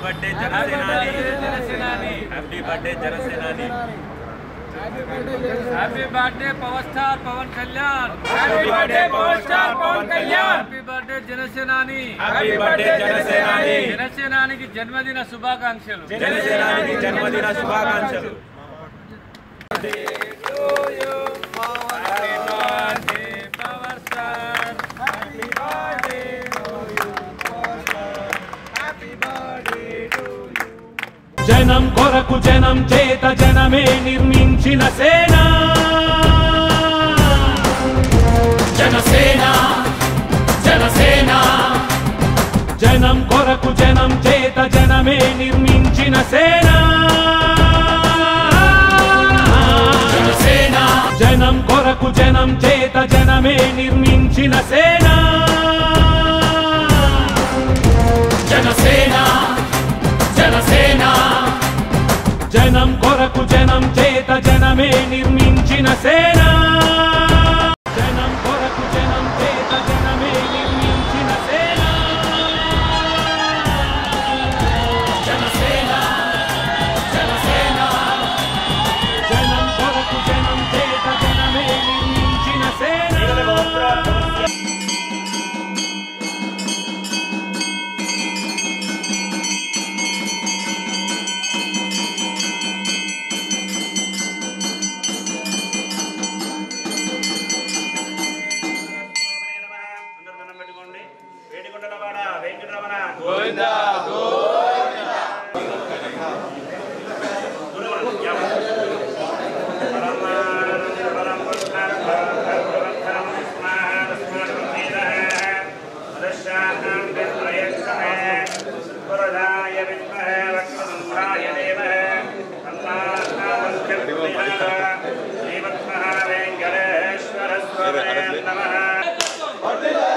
Birthday Janasenani Janasenani happy birthday Janasenani happy birthday power star Pawan Kalyan happy birthday power star Pawan Kalyan happy birthday Janasenani happy birthday Janasenani Janasenani జన్మదిన శుభాకాంక్షలు జనసేనానికి జన్మదిన శుభాకాంక్షలు power star జనం కొరకు జనం చేత జనమే నిర్మించిన సేన జనసేన జనసేన జనం కొరకు జనం చేత జనమే నిర్మించిన సేన జనసేన జనం కొరకు జనం చేత జనమే నిర్మించిన సేన జనసేన జనసేన జనం కొరకు జనం చేత జనమే నిర్మించిన సేన జనం కొరకు జనం చేత జనమే నిర్మించిన సేన జనసేన జనసేన జనం కొరకు జనం చేత జనమే నిర్మించిన సేన అందరూ దండం పెట్టుకోండి వేడికొండలవాడ Venkataramana Venkateswara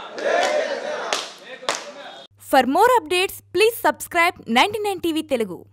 For more updates, please subscribe 99 TV Telugu.